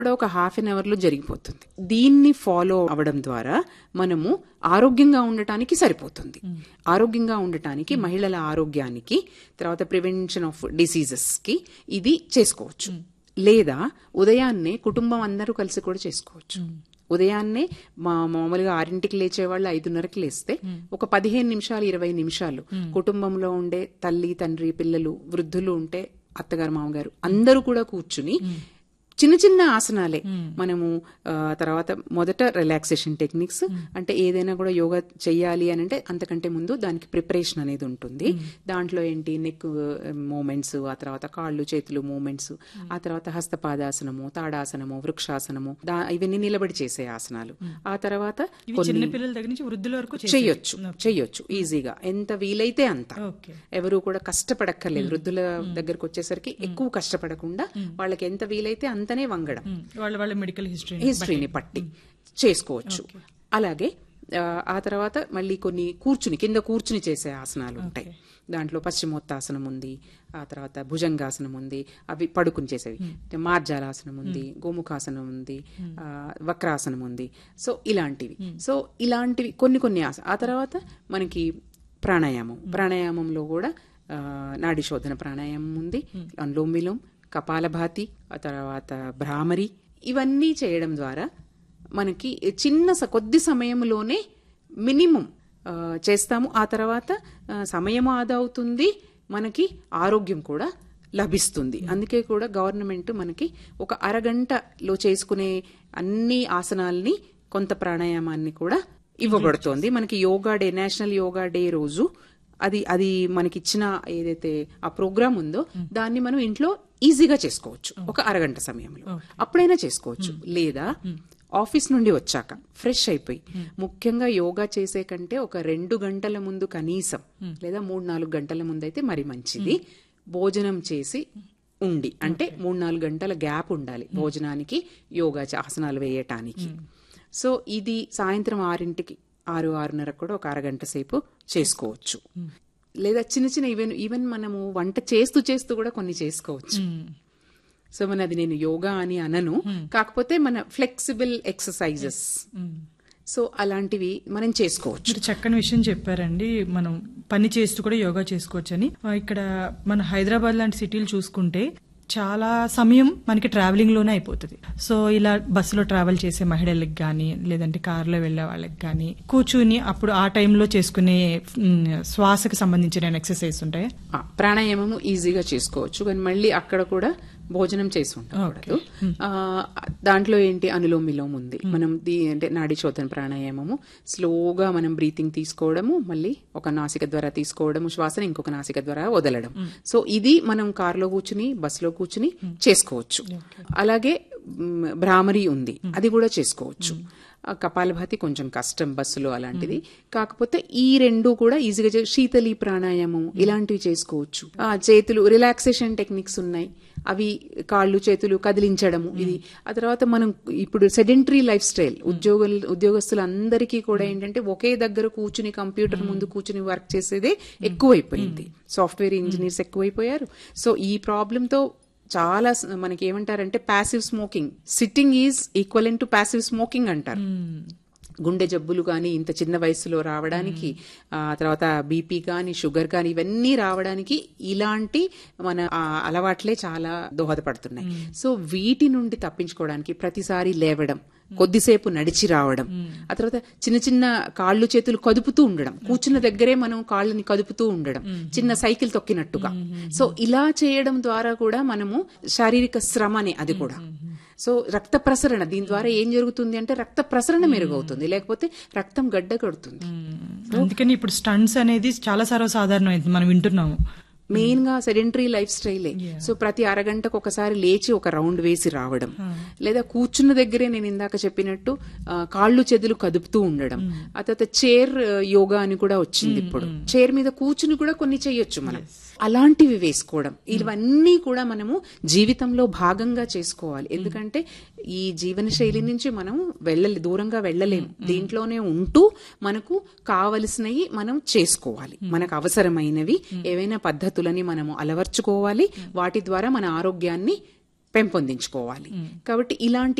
కూడా ఒక half an hour లో జరిగిపోతుంది దీన్ని ఫాలో అవడం ద్వారా మనము ఆరోగ్యంగా ఉండటానికి సరిపోతుంది ఆరోగ్యంగా ఉండటానికి మహిళల ఆరోగ్యానికి తర్వాత ప్రివెన్షన్ ఆఫ్ డిసీజెస్ కి ఇది చేసుకోవచ్చు లేదా ఉదయాన్నే కుటుంబం అందరూ కలిసి కూడా చేసుకోవచ్చు ఉదయాన్నే మా మామూలుగా ఆరింటికి లేచే వాళ్ళు ఐదున్నరకి లేస్తే ఒక పదిహేను నిమిషాలు ఇరవై నిమిషాలు కుటుంబంలో ఉండే తల్లి తండ్రి పిల్లలు వృద్ధులు ఉంటే అత్తగారు మామగారు అందరూ కూడా కూర్చుని చిన్న చిన్న ఆసనాలే మనము ఆ, తర్వాత మొదట రిలాక్సేషన్ టెక్నిక్స్ అంటే ఏదైనా కూడా యోగా చెయ్యాలి అని అంటే అంతకంటే ముందు దానికి ప్రిపరేషన్ అనేది ఉంటుంది దాంట్లో ఏంటి నెక్ మూమెంట్స్ ఆ తర్వాత కాళ్ళు చేతులు మూమెంట్స్ ఆ తర్వాత హస్తపాదాసనము తాడాసనము వృక్షాసనము దా- ఇవన్నీ నిలబడి చేసే ఆసనాలు ఆ తర్వాత ఇవి చిన్న పిల్లల దగ్గర నుంచి వృద్ధుల వరకు చేసే- చెయ్యొచ్చు చెయ్యొచ్చు ఈజీగా ఎంత వీలైతే అంత ఓకే ఎవరు కూడా కష్టపడక్కర్లేదు వృద్ధుల దగ్గరకు వచ్చేసరికి ఎక్కువ కష్టపడకుండా వాళ్ళకి ఎంత వీలైతే అంతనే వంగడం ఉమ్, వాళ్ళ వాళ్ళ మెడికల్ హిస్టరీ హిస్టరీని పట్టి చేసుకోవచ్చు అలాగే ఆ, ఆ తర్వాత మళ్ళీ కొన్ని కూర్చుని కింద కూర్చుని చేసే ఆసనాలు ఉంటాయి దాంట్లో పశ్చిమోత్తాసనం ఉంది ఆ తర్వాత భుజంగాసనం ఉంది అవి పడుకుని చేసేవి మార్జాలాసనం ఉంది గోముఖాసనం ఉంది ఆ, వక్రాసనం ఉంది సో ఇలాంటివి సో ఇలాంటివి కొన్ని కొన్ని ఆస ఆ తర్వాత మనకి ప్రాణాయామం ప్రాణాయామంలో కూడా ఆ, నాడి శోధన ప్రాణాయామం ఉంది అనులోమ్ విలోమ్ కపాలభాతి ఆ తర్వాత భ్రామరి ఇవన్నీ చేయడం ద్వారా మనకి చిన్న స- కొద్ది సమయంలోనే మినిమం ఆ, చేస్తాము ఆ తర్వాత ఆ, సమయం ఆదా అవుతుంది మనకి ఆరోగ్యం కూడా లభిస్తుంది అందుకే కూడా గవర్నమెంట్ మనకి ఒక అరగంటలో చేసుకునే అన్ని ఆసనాల్ని కొంత ప్రాణాయామాన్ని కూడా ఇవ్వబడుతోంది మనకి yoga day national yoga day రోజు అది అది మనకి ఇచ్చిన ఏదైతే ఆ ప్రోగ్రామ్ ఉందో దాన్ని మనం ఇంట్లో ఈజీగా చేసుకోవచ్చు ఒక అరగంట సమయంలో అప్పుడైనా చేసుకోవచ్చు లేదా ఆఫీస్ నుండి వచ్చాక ఫ్రెష్ అయిపోయి ముఖ్యంగా యోగా చేసే కంటే ఒక రెండు గంటల ముందు కనీసం లేదా మూడు నాలుగు గంటల ముందు అయితే మరి మంచిది భోజనం చేసి ఉండి అంటే మూడు నాలుగు గంటల గ్యాప్ ఉండాలి భోజనానికి యోగా చే- ఆసనాలు వేయటానికి సో ఇది సాయంత్రం ఆరింటికి ఆరు ఆరున్నర కూడా ఒక అరగంట సేపు చేసుకోవచ్చు లేదా చిన్న చిన్న ఈవెన్ ఈవెన్ మనము వంట చేస్తూ చేస్తూ కూడా కొన్ని చేసుకోవచ్చు సో మన అది నేను యోగా అని అనను కాకపోతే మన ఫ్లెక్సిబుల్ ఎక్సర్సైజెస్ సో అలాంటివి మనం చేసుకోవచ్చు మీరు చక్కని విషయం చెప్పారండి మనం పని చేస్తూ కూడా యోగా చేసుకోవచ్చని ఆ, ఇక్కడ మన హైదరాబాద్ లాంటి సిటీలు చూసుకుంటే చాలా సమయం మనకి ట్రావెలింగ్ లోనే అయిపోతుంది సో ఇలా బస్సులో ట్రావెల్ చేసే మహిళలకు కానీ లేదంటే కారులో వెళ్లే వాళ్ళకి కానీ కూర్చుని అప్పుడు ఆ టైంలో చేసుకునే మ్, శ్వాసకు సంబంధించిన ఎక్సర్సైజ్ ఉంటాయి ఆ, ప్రాణాయామము ఈజీగా చేసుకోవచ్చు కానీ మళ్ళీ అక్కడ కూడా భోజనం చేసి ఉండకూడదు ఆ, దాంట్లో ఏంటి అనులోమ్ విలోమ్ ఉంది మనం దీ అంటే నాడి శోధన ప్రాణాయామము స్లోగా మనం బ్రీతింగ్ తీసుకోవడము మళ్ళీ ఒక నాసిక ద్వారా తీసుకోవడము శ్వాసను ఇంకొక నాసిక ద్వారా వదలడం సో ఇది మనం కారులో కూర్చుని బస్సులో కూర్చుని చేసుకోవచ్చు అలాగే మ్, భ్రామరి ఉంది అది కూడా చేసుకోవచ్చు ఆ కపాలభాతి కొంచెం కష్టం బస్సులో అలాంటిది కాకపోతే ఈ రెండు కూడా ఈజీగా చే- శీతలి ప్రాణాయామం ఇలాంటివి చేసుకోవచ్చు ఆ చేతులు రిలాక్సేషన్ టెక్నిక్స్ ఉన్నాయి అవి కాళ్ళు చేతులు కదిలించడము ఇది ఆ తర్వాత మనం ఇప్పుడు సెడెంటరీ లైఫ్ స్టైల్ ఉద్యోగులు ఉద్యోగస్తులందరికీ కూడా ఏంటంటే ఒకే దగ్గర కూర్చుని కంప్యూటర్ ముందు కూర్చుని వర్క్ చేసేదే ఎక్కువైపోయింది సాఫ్ట్వేర్ ఇంజనీర్స్ ఎక్కువైపోయారు సో ఈ ప్రాబ్లమ్ తో చాలా స- మనకి ఏమంటారంటే passive smoking sitting is equal to passive smoking అంటారు గుండె జబ్బులు కానీ ఇంత చిన్న వయసులో రావడానికి ఆ తర్వాత బీపీ కానీ షుగర్ కానీ ఇవన్నీ రావడానికి ఇలాంటి మన ఆ, అలవాట్లే చాలా దోహదపడుతున్నాయి సో వీటి నుండి తప్పించుకోవడానికి ప్రతిసారి లేవడం కొద్దిసేపు నడిచి రావడం ఆ తర్వాత చిన్న చిన్న కాళ్ళు చేతులు కదుపుతూ ఉండడం కూర్చున్న దగ్గరే మనం కాళ్ళని కదుపుతూ ఉండడం చిన్న సైకిల్ తొక్కినట్టుగా సో ఇలా చేయడం ద్వారా కూడా మనము శారీరక శ్రమనే అది కూడా సో రక్త ప్రసరణ దీని ద్వారా ఏం జరుగుతుంది అంటే రక్త ప్రసరణ మెరుగవుతుంది లేకపోతే రక్తం గడ్డ కడుతుంది అందుకని ఇప్పుడు స్టంట్స్ అనేది చాలా సర్వసాధారణమైంది మనం వింటున్నాము మెయిన్ గా సెడెంటరీ లైఫ్ స్టైలే సో ప్రతి అరగంటకు ఒకసారి లేచి ఒక రౌండ్ వేసి రావడం లేదా కూర్చున్న దగ్గరే నేను ఇందాక చెప్పినట్టు ఆ, కాళ్ళు చెదులు కదుపుతూ ఉండడం ఆ తర్వాత చైర్ యోగా అని కూడా వచ్చింది ఇప్పుడు చైర్ మీద కూర్చుని కూడా కొన్ని చేయొచ్చు మనం అలాంటివి వేసుకోవడం ఇవన్నీ కూడా మనము జీవితంలో భాగంగా చేసుకోవాలి ఎందుకంటే ఈ జీవన శైలి నుంచి మనం వెళ్ళలే దూరంగా వెళ్ళలేము దీంట్లోనే ఉంటూ మనకు కావలసినవి మనం చేసుకోవాలి మనకు అవసరమైనవి ఏవైనా పద్ధతులని మనము అలవర్చుకోవాలి వాటి ద్వారా మన ఆరోగ్యాన్ని పెంపొందించుకోవాలి కాబట్టి ఇలాంటి